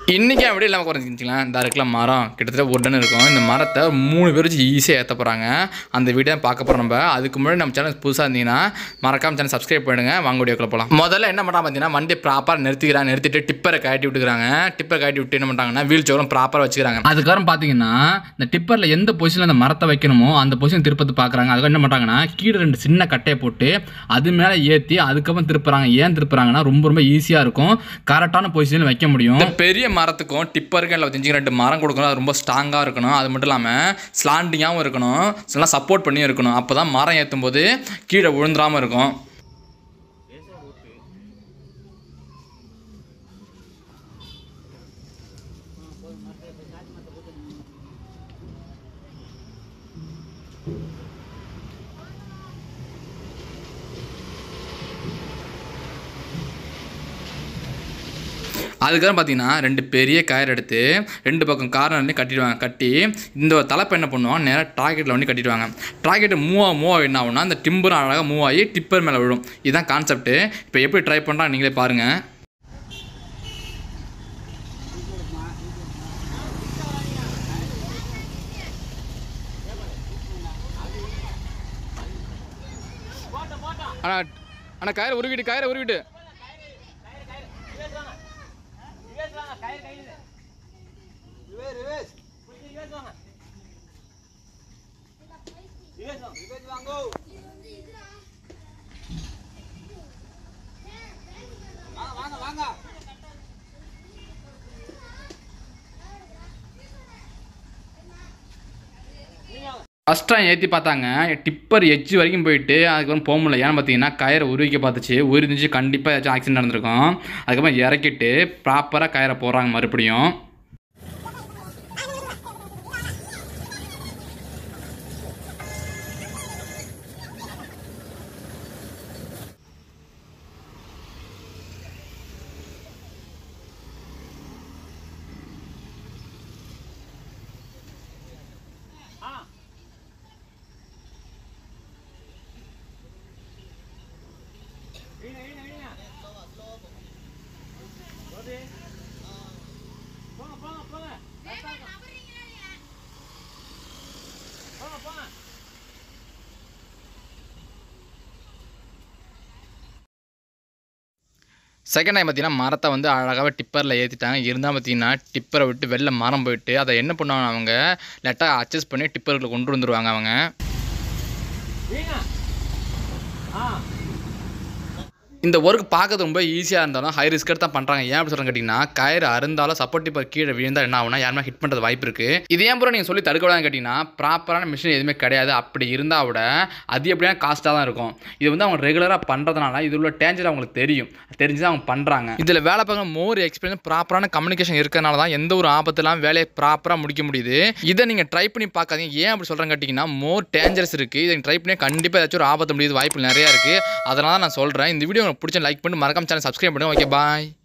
இன்றைக்கி அப்படி இல்லாமல் குறைஞ்சிக்கலாம் இந்த இருக்கலாம் மரம் கிட்டத்தட்ட ஒரு டன் இருக்கும் இந்த மரத்தை மூணு பேர் வச்சு ஈஸியாக ஏற்ற போகிறாங்க அந்த வீடியோ பார்க்க போகிறோம் நம்ம அதுக்கு முன்னாடி நம்ம சேனல் புதுசாக இருந்தீங்கன்னா மறக்காம சேனல் சப்ஸ்கிரைப் பண்ணுங்க வாங்க வீடியோக்குள்ள போகலாம் முதல்ல என்ன பண்ணுறாங்க பார்த்தீங்கன்னா வண்டி ப்ராப்பராக நிறுத்திக்கிறாங்க நிறுத்திட்டு டிப்பரை கட்டி விட்டுக்கிறாங்க டிப்பரை கட்டி விட்டு என்ன பண்ணுறாங்கன்னா வீல் சோரம் ப்ராப்பராக வச்சுக்கிறாங்க அதுக்கப்புறம் பார்த்தீங்கன்னா இந்த டிப்பரில் எந்த பொசிஷனில் அந்த மரத்தை வைக்கணுமோ அந்த பொசிஷன் திருப்பத்து பார்க்குறாங்க அதுக்கு என்ன பண்ணுறாங்கன்னா கீழே ரெண்டு சின்ன கட்டையை போட்டு அது மேலே ஏற்றி அதுக்கப்புறம் திருப்புறாங்க ஏன் திருப்புறாங்கன்னா ரொம்ப ரொம்ப ஈஸியாக இருக்கும் கரெக்டான பொசிஷனில் வைக்க முடியும் இந்த பெரிய மரத்துக்கும் டிப்பருக்கும் இல்லை தெரிஞ்சு ரெண்டு மரம் கொடுக்கணும் அது ரொம்ப ஸ்ட்ராங்காக இருக்கணும் அது மட்டும் இல்லாமல் ஸ்லாண்டிங்காகவும் இருக்கணும் நல்லா சப்போர்ட் பண்ணியும் இருக்கணும் அப்போ தான் மரம் ஏற்றும் போது கீழே விழுந்துடாமல் இருக்கும் அதுக்கப்புறம் பார்த்தீங்கன்னா ரெண்டு பெரிய கயிறு எடுத்து ரெண்டு பக்கம் கார்னர்லேயும் கட்டிடுவாங்க கட்டி இந்த தலைப்பை என்ன பண்ணுவாங்க நேராக ட்ராக்கெட்டில் வந்து கட்டிடுவாங்க ட்ராக்கெட்டு மூவ் ஆக மூவ் ஆகி என்ன ஆகும்னா அந்த டிம்பரும் அழகாக மூவ் ஆகி டிப்பர் மேலே விழும் இதுதான் கான்செப்ட்டு இப்போ எப்படி ட்ரை பண்ணுறாங்க நீங்களே பாருங்கள் ஆனால் ஆனால் கயிறு உருவிட்டு கயிறு உருவிட்டு ஃபஸ்ட் டைம் ஏற்றி பார்த்தாங்க டிப்பர் எட்ஜ் வரைக்கும் போயிட்டு அதுக்கப்புறம் போக முடியல ஏன்னு பார்த்தீங்கன்னா கயிறை உருவிக்க பார்த்துச்சு உருந்துச்சு கண்டிப்பாக ஏதாச்சும் ஆக்சிடென்ட் நடந்திருக்கும் அதுக்கப்புறம் இறக்கிட்டு ப்ராப்பராக கயிறை போடுறாங்க மறுபடியும் செகண்ட் டைம் பார்த்தீங்கன்னா மரத்தை வந்து அழகாக டிப்பரில் ஏற்றிட்டாங்க இருந்தால் பார்த்தீங்கன்னா டிப்பரை விட்டு வெளில மரம் போயிட்டு அதை என்ன பண்ணுவாங்க அவங்க லெட்டாக அட்ஜஸ்ட் பண்ணி டிப்பருக்குள்ள கொண்டு வந்துருவாங்க அவங்க இந்த ஒர்க் பார்க்கறது ரொம்ப ஈஸியாக இருந்தாலும் ஹை ரிஸ்க் தான் பண்ணுறாங்க ஏன் அப்படி சொல்கிறேன் கேட்டிங்கன்னா கயிறு அருந்தாலும் சப்போர்ட் டிப்பர் கீழே விழுந்தால் என்ன ஆகும்னா யாருமே ஹிட் பண்ணுறது வாய்ப்பு இருக்குது இது ஏன் ப்ரோ நீங்கள் சொல்லி தடுக்கக்கூடாதுன்னு கேட்டிங்கன்னா ப்ராப்பரான மிஷின் எதுவுமே கிடையாது அப்படி இருந்தால் விட அது எப்படியா காஸ்ட்டாக தான் இருக்கும் இது வந்து அவங்க ரெகுலராக பண்ணுறதுனால இது உள்ள டேஞ்சர் அவங்களுக்கு தெரியும் தெரிஞ்சு தான் அவங்க பண்ணுறாங்க இதில் வேலை பார்க்க மோர் எக்ஸ்பீரியன்ஸ் ப்ராப்பரான கம்யூனிகேஷன் இருக்கிறனால தான் எந்த ஒரு ஆபத்துலாம் வேலையை ப்ராப்பராக முடிக்க முடியுது இதை நீங்கள் ட்ரை பண்ணி பார்க்காதீங்க ஏன் அப்படி சொல்கிறேன் கேட்டிங்கன்னா மோர் டேஞ்சர்ஸ் இருக்குது இதை ட்ரை பண்ணி கண்டிப்பாக ஏதாச்சும் ஒரு ஆபத்து முடியுது வாய்ப்பு நிறையா இருக்குது அதனால தான் நான் சொல்கிறேன் இந்த வீடியோ உங்களுக்கு பிடிச்ச லைக் பண்ணி மறக்காம சேனல் சப்ஸ்கிரைப் பண்ணுங்க ஓகே பாய்